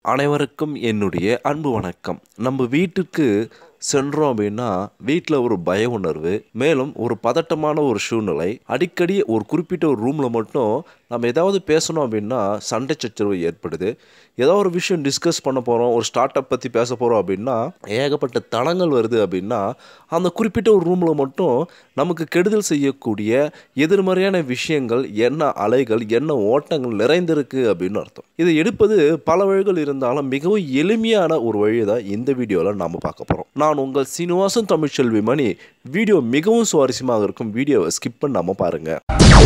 அனைவருக்கும் என்னுடைய அன்பு வணக்கம் நம்ம வீட்டுக்கு சென்றோம் அப்படின்னா வீட்டில் ஒரு பய உணர்வு மேலும் ஒரு பதட்டமான ஒரு சூழ்நிலை அடிக்கடி ஒரு குறிப்பிட்ட ஒரு ரூமில் மட்டும் நம்ம ஏதாவது பேசணும் அப்படின்னா சண்டை சச்சரவு ஏற்படுது ஏதோ ஒரு விஷயம் டிஸ்கஸ் பண்ண போகிறோம் ஒரு ஸ்டார்ட் அப் பற்றி பேச போகிறோம் அப்படின்னா ஏகப்பட்ட தடங்கள் வருது அப்படின்னா அந்த குறிப்பிட்ட ஒரு ரூமில் மட்டும் நமக்கு கெடுதல் செய்யக்கூடிய எதிர்மறையான விஷயங்கள் என்ன அலைகள் என்ன ஓட்டங்கள் நிறைந்திருக்கு அப்படின்னு அர்த்தம் இதை எடுப்பது பல வழிகள் இருந்தாலும் மிகவும் எளிமையான ஒரு வழி தான் இந்த வீடியோவில் நாம் பார்க்க போகிறோம் நான் உங்கள் சீனிவாசன் தமிழ்ச்செல்வி மணி வீடியோ மிகவும் சுவாரஸ்யமாக இருக்கும் வீடியோவை ஸ்கிப் பண்ணாமல் பாருங்கள்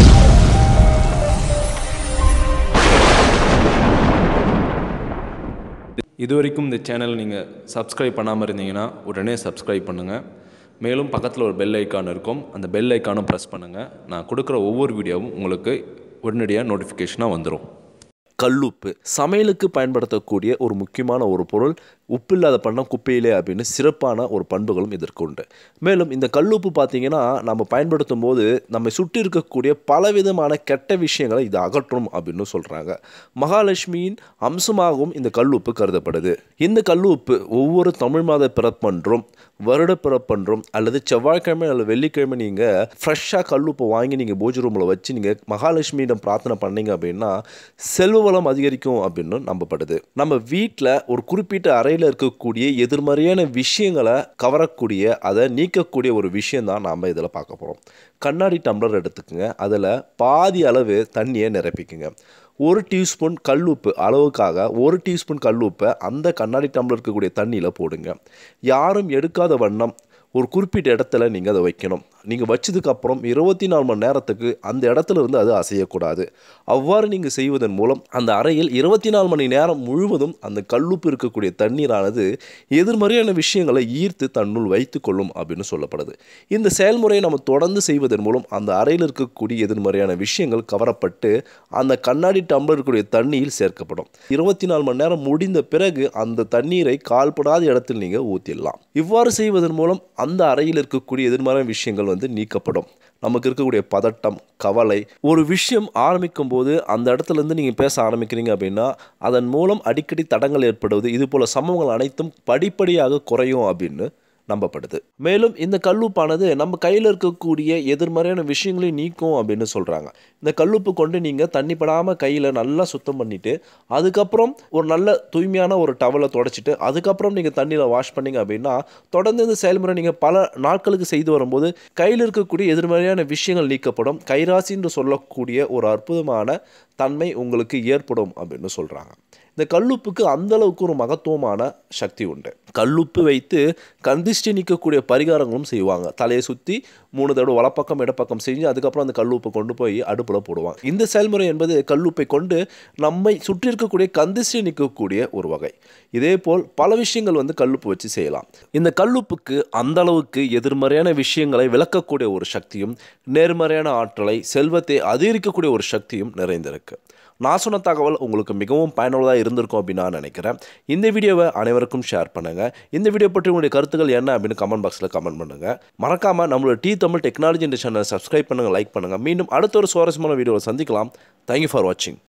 இது வரைக்கும் இந்த சேனல் நீங்கள் சப்ஸ்கிரைப் பண்ணாமல் இருந்தீங்கன்னா உடனே சப்ஸ்கிரைப் பண்ணுங்கள் மேலும் பக்கத்தில் ஒரு பெல் ஐக்கான் இருக்கும் அந்த பெல் ஐக்கானும் ப்ரெஸ் பண்ணுங்கள் நான் கொடுக்குற ஒவ்வொரு வீடியோவும் உங்களுக்கு உடனடியாக நோட்டிஃபிகேஷனாக வந்துடும் கல்லுப்பு சமையலுக்கு பயன்படுத்தக்கூடிய ஒரு முக்கியமான ஒரு பொருள் உப்பு இல்லாத பண்ணம் குப்பையிலே அப்படின்னு சிறப்பான ஒரு பண்புகளும் இதற்கு உண்டு மேலும் இந்த கல்லுப்பு பார்த்தீங்கன்னா நம்ம பயன்படுத்தும் போது நம்மை சுற்றி இருக்கக்கூடிய பலவிதமான கெட்ட விஷயங்களை இது அகற்றும் அப்படின்னு சொல்கிறாங்க மகாலட்சுமியின் அம்சமாகவும் இந்த கல்லுப்பு கருதப்படுது இந்த கல்லுப்பு ஒவ்வொரு தமிழ் மாத பிறப்பன்றும் வருட பிறப்பன்றும் அல்லது செவ்வாய்க்கிழமை அல்லது வெள்ளிக்கிழமை நீங்கள் ஃப்ரெஷ்ஷாக கல்லுப்பை வாங்கி நீங்கள் பூஜை ரூமில் வச்சு நீங்கள் மகாலட்சுமியிடம் பிரார்த்தனை பண்ணீங்க அப்படின்னா செல்வ வளம் அதிகரிக்கும் அப்படின்னு நம்பப்படுது நம்ம வீட்டில் ஒரு குறிப்பிட்ட அறையில் இருக்கக்கூடிய எதிர்மறையான விஷயங்களை கவரக்கூடிய அதை நீக்கக்கூடிய ஒரு விஷயம் தான் நாம் இதில் பார்க்க போகிறோம் கண்ணாடி டம்ளர் எடுத்துக்கோங்க அதில் பாதி அளவு தண்ணியை நிரப்பிக்குங்க ஒரு டீஸ்பூன் கல்லுப்பு அளவுக்காக ஒரு டீஸ்பூன் கல்லுப்பை அந்த கண்ணாடி டம்ளர் இருக்கக்கூடிய தண்ணியில் போடுங்க யாரும் எடுக்காத வண்ணம் ஒரு குறிப்பிட்ட இடத்துல நீங்கள் அதை வைக்கணும் நீங்கள் வச்சதுக்கப்புறம் இருபத்தி நாலு மணி நேரத்துக்கு அந்த இடத்துல இருந்து அது அசையக்கூடாது அவ்வாறு நீங்கள் செய்வதன் மூலம் அந்த அறையில் இருபத்தி நாலு மணி நேரம் முழுவதும் அந்த கல்லுப்பு இருக்கக்கூடிய தண்ணீரானது எதிர்மறையான விஷயங்களை ஈர்த்து தன்னுள் வைத்துக்கொள்ளும் அப்படின்னு சொல்லப்படுது இந்த செயல்முறையை நம்ம தொடர்ந்து செய்வதன் மூலம் அந்த அறையில் இருக்கக்கூடிய எதிர்மறையான விஷயங்கள் கவரப்பட்டு அந்த கண்ணாடி டம்ளர் இருக்கக்கூடிய தண்ணியில் சேர்க்கப்படும் இருபத்தி நாலு மணி நேரம் முடிந்த பிறகு அந்த தண்ணீரை கால்படாத இடத்தில் நீங்கள் ஊற்றிடலாம் இவ்வாறு செய்வதன் மூலம் அந்த அறையில் இருக்கக்கூடிய எதிர்மறை விஷயங்கள் வந்து நீக்கப்படும் நமக்கு இருக்கக்கூடிய பதட்டம் கவலை ஒரு விஷயம் ஆரம்பிக்கும் போது அந்த இடத்துல இருந்து நீங்கள் பேச ஆரம்பிக்கிறீங்க அப்படின்னா அதன் மூலம் அடிக்கடி தடங்கள் ஏற்படுவது இது போல சம்பவங்கள் அனைத்தும் படிப்படியாக குறையும் அப்படின்னு நம்பப்படுது மேலும் இந்த கல்லுப்பானது நம்ம கையில் இருக்கக்கூடிய எதிர்மறையான விஷயங்களையும் நீக்கும் அப்படின்னு சொல்கிறாங்க இந்த கல்லுப்பு கொண்டு நீங்கள் தண்ணி படாமல் கையில் நல்லா சுத்தம் பண்ணிவிட்டு அதுக்கப்புறம் ஒரு நல்ல தூய்மையான ஒரு டவலை தொடச்சிட்டு அதுக்கப்புறம் நீங்கள் தண்ணியில் வாஷ் பண்ணீங்க அப்படின்னா தொடர்ந்து இந்த செயல்முறை நீங்கள் பல நாட்களுக்கு செய்து வரும்போது கையில் இருக்கக்கூடிய எதிர்மறையான விஷயங்கள் நீக்கப்படும் கைராசி என்று சொல்லக்கூடிய ஒரு அற்புதமான தன்மை உங்களுக்கு ஏற்படும் அப்படின்னு சொல்கிறாங்க இந்த கல்லுப்புக்கு அந்த அளவுக்கு ஒரு மகத்துவமான சக்தி உண்டு கல்லுப்பு வைத்து கந்திஷ்டி நீக்கக்கூடிய பரிகாரங்களும் செய்வாங்க தலையை சுற்றி மூணு தடவை வலப்பக்கம் இடப்பக்கம் செஞ்சு அதுக்கப்புறம் அந்த கல்லுப்பை கொண்டு போய் அடுப்பில் போடுவாங்க இந்த செயல்முறை என்பது கல்லுப்பை கொண்டு நம்மை சுற்றி இருக்கக்கூடிய கந்திஷ்டி நீக்கக்கூடிய ஒரு வகை இதே போல் பல விஷயங்கள் வந்து கல்லுப்பு வச்சு செய்யலாம் இந்த கல்லுப்புக்கு அந்த அளவுக்கு எதிர்மறையான விஷயங்களை விளக்கக்கூடிய ஒரு சக்தியும் நேர்மறையான ஆற்றலை செல்வத்தை அதிகரிக்கக்கூடிய ஒரு சக்தியும் நிறைந்திருக்கு நான் சொன்ன தகவல் உங்களுக்கு மிகவும் பயனுள்ளதாக இருந்திருக்கும் அப்படின்னு நான் நினைக்கிறேன் இந்த வீடியோவை அனைவருக்கும் ஷேர் பண்ணுங்கள் இந்த வீடியோ பற்றி உங்களுடைய கருத்துக்கள் என்ன அப்படின்னு கமெண்ட் பாக்ஸில் கமெண்ட் பண்ணுங்கள் மறக்காமல் நம்மளோட டி தமிழ் டெக்னாலஜி இந்த சேனலை சப்ஸ்கிரைப் பண்ணுங்கள் லைக் பண்ணுங்கள் மீண்டும் அடுத்த ஒரு சுவாரஸ்யமான வீடியோவை சந்திக்கலாம் தேங்க்யூ ஃபார் வாட்சிங்